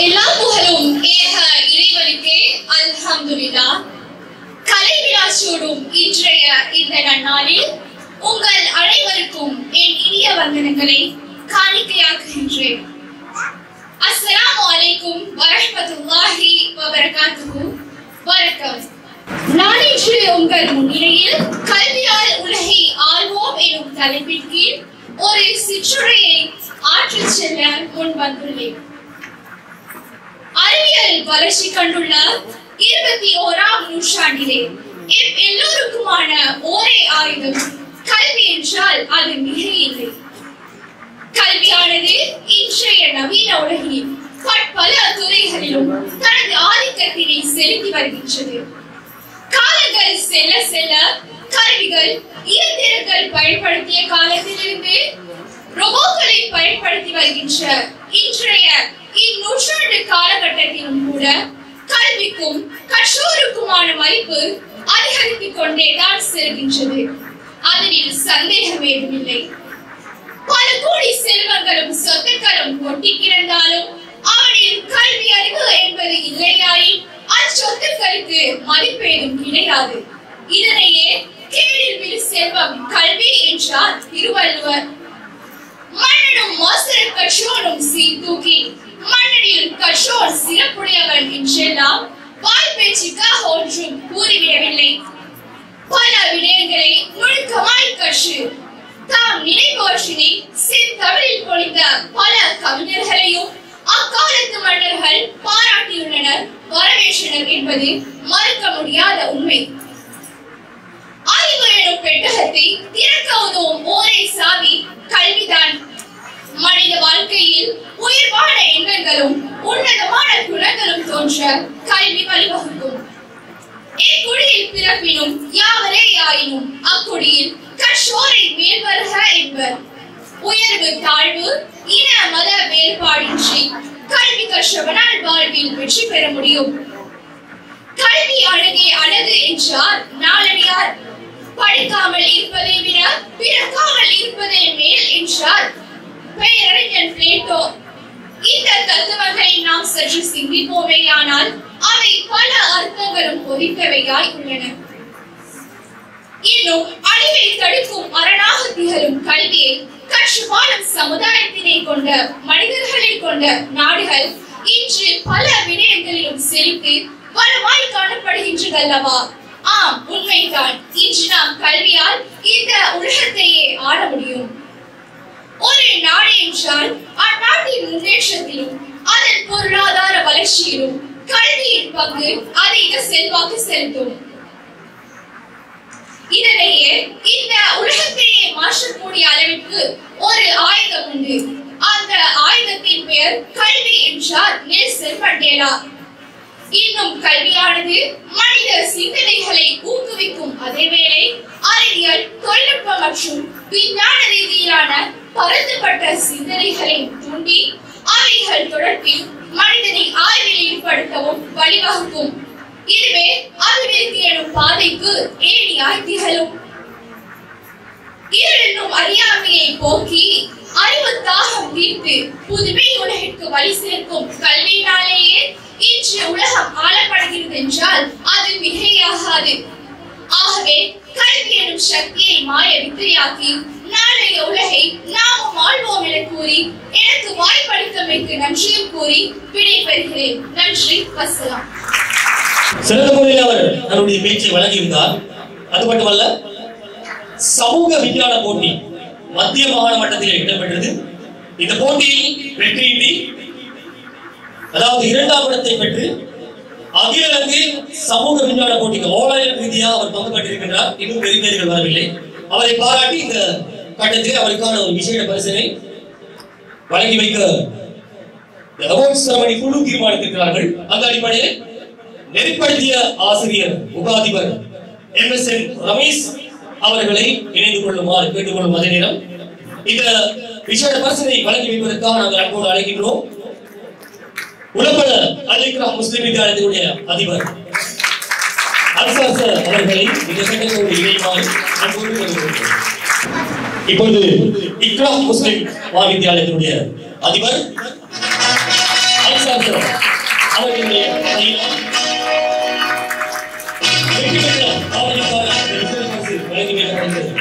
எல்லா புகழும் ஏக இறைவனுக்கே அல்ஹம்துலில்லா கலை விழா சூடும் இன்றைய இந்த நன்னாளில் உங்கள் அனைவருக்கும் என் இனிய வந்தனங்களை காணிக்கையாக்குகின்றேன் அஸ்ஸலாமு அலைக்கும் வரஹ்மத்துல்லாஹி வபரகாத்துஹு வணக்கம் நான் இன்று உங்கள் முன்னிலையில் கல்வியால் உலகை ஆள்வோம் எனும் தலைப்பின் கீழ் ஒரு சிற்றுரையை ஆற்றிச் செல்ல முன் வந்துள்ளேன் அறிவியல் வளர்ச்சி கண்டுள்ள இருபத்தி ஓராம் நூற்றாண்டிலே எம் எல்லோருக்குமான ஒரே ஆயுதம் கல்வி என்றால் அது மிக இல்லை கல்வியானது இன்றைய நவீன உலகில் பற்பல துறைகளிலும் தனது ஆதிக்கத்தினை செலுத்தி வருகின்றது காலங்கள் செல்ல செல்ல கருவிகள் இயந்திரங்கள் பயன்படுத்திய காலத்திலிருந்து ரோபோக்களை பயன்படுத்தி வருகின்ற இன்றைய இந்நூற்றாண்டு காலகட்டத்திலும் கூட கல்விக்கும் கற்றோருக்குமான மதிப்பு அதிகரித்துக் கொண்டேதான் செல்கின்றது அதனில் சந்தேகம் ஏதுமில்லை பல கோடி செல்வங்களும் சொத்துக்களும் கொட்டி கிடந்தாலும் அவனில் கல்வி அறிவு என்பது இல்லையாயின் அச்சொத்துக்களுக்கு மதிப்பேதும் கிடையாது இதனையே கேடில் விழு செல்வம் கல்வி என்றார் திருவள்ளுவர் மன்னனும் மாசர் கற்றோனும் சீர்தூக்கி மன்னனில் கற்றோன் சிறப்புடையவன் என்றெல்லாம் வாய் பேச்சுக்காக ஒன்றும் கூறிவிடவில்லை பல விடயங்களை நுணுக்கமாய் கற்று தாம் நினைப்பவற்றினை செந்தமிழில் பொழிந்த பல கவிஞர்களையும் அக்காலத்து மன்னர்கள் பாராட்டியுள்ளனர் வரவேற்றனர் என்பது மறுக்க முடியாத உண்மை அறிவு எனும் பெட்டகத்தை திறக்க உதவும் ஒரே சாவி கல்விதான் மனித வாழ்க்கையில் உயர்வான எண்ணங்களும் உன்னதமான குணங்களும் தோன்ற கல்வி வழிவகுக்கும் இக்குடியில் பிறப்பினும் யாவரே ஆயினும் அக்குடியில் கற்றோரை மேல்வருக என்பர் உயர்வு தாழ்வு இன மத வேறுபாடின்றி கல்வி கற்றவனால் வாழ்வில் வெற்றி பெற முடியும் கல்வி அழகே அழகு என்றார் நாளடியார் படிக்காமல் இருப்பதை விட பிறக்காமல் இருப்பதே மேல் என்றார் பெயரறிஞர் பிளேட்டோ இந்த தத்துவங்களை நாம் சற்று சிந்திப்போமேயானால் அவை பல அர்த்தங்களும் பொதித்தவையாய் உள்ளன இன்னும் அழிவை தடுக்கும் அரணாக திகழும் கல்வியை கற்று வாழும் சமுதாயத்தினை கொண்ட மனிதர்களை கொண்ட நாடுகள் இன்று பல விடயங்களிலும் செழித்து வளமாய் காணப்படுகின்றதல்லவா ஆம் உண்மைதான் இன்று நாம் கல்வியால் இந்த உலகத்தையே ஆள முடியும் ஒரு நாடு என்றால் அந்நாட்டின் முன்னேற்றத்திலும் அதன் பொருளாதார வளர்ச்சியிலும் கல்வியின் பங்கு அதிக செல்வாக்கு செலுத்தும் இதனையே இந்த உலகத்தையே மாற்றக்கூடிய அளவிற்கு ஒரு ஆயுதம் உண்டு அந்த ஆயுதத்தின் பெயர் கல்வி என்றார் நெல்சன் மண்டேலா இன்னும் கல்வியானது மனித சிந்தனைகளை ஊக்குவிக்கும் அதேவேளை அறிவியல் தொழில்நுட்பம் மற்றும் விஞ்ஞான ரீதியிலான பரந்துபட்ட சிந்தனைகளை தூண்டி அவைகள் தொடர்பில் மனிதனை ஆய்வில் ஈடுபடுத்தவும் வழிவகுக்கும் இதுவே அபிவிருத்தி எனும் பாதைக்கு ஏணியாய் திகழும் இருளும் அறியாமையை போக்கி அறிவு தாகம் தீர்த்து புதுமை உலகிற்கு வழி சேர்க்கும் கல்வியினாலேயே இன்று உலகம் ஆளப்படுகிறது என்றால் அது மிகையாகாது ஆகவே கல்வி எனும் சக்தியை மாய வித்தையாக்கி நாளைய உலகை நாமும் ஆழ்வோம் என கூறி எனக்கு வாய்ப்பளித்தமைக்கு நன்றியும் கூறி விடைபெறுகிறேன் நன்றி வசலாம் சிறந்த முறையில் அவர் தன்னுடைய பேச்சை வழங்கியிருந்தார் அது மட்டுமல்ல சமூக விஞ்ஞான போட்டி மத்திய மாகாண மட்டத்தில் இடம்பெற்றது இந்த போட்டியில் வெற்றியின்றி அதாவது இரண்டாம் இடத்தை பெற்று அகில இலங்கை சமூக விஞ்ஞான போட்டிக்கு ஆன்லைன் ரீதியாக அவர் பங்கு பெற்றிருக்கின்றார் இன்னும் பெருமைகள் வரவில்லை அவரை பாராட்டி இந்த கட்டத்தில் அவருக்கான ஒரு விசேட பரிசனை வழங்கி வைக்க அவார்ட் செரமனி குழு தீர்மானித்திருக்கிறார்கள் அந்த அடிப்படையில் நெறிப்படுத்திய ஆசிரியர் உபாதிபர் எம் எஸ் என் ரமேஷ் அவர்களை இணைந்து கொள்ளுமாறு கேட்டுக்கொள்ளும் அதே நேரம் இந்த விசேட பரிசனை வழங்கி வைப்பதற்காக நாங்கள் அன்போடு அழைக்கின்றோம் உலப்பட அலிக்ரா முஸ்லிம் வித்யாலயத்தினுடைய அதிபர் அன்சார் சார் அவர்களை இந்த சட்டத்தோடு இணையுமாறு அன்போடு கேட்டுக்கொள்கிறோம். இப்பொழுது இக்ரா முஸ்லிம் மகாவித்யாலயத்தினுடைய அதிபர் அன்சார் சார் அணியினர் வெற்றி பெற்ற மாவட்டத்திற்கான இந்த விருது பரிசு வழங்கி வைக்கப்படுகிறது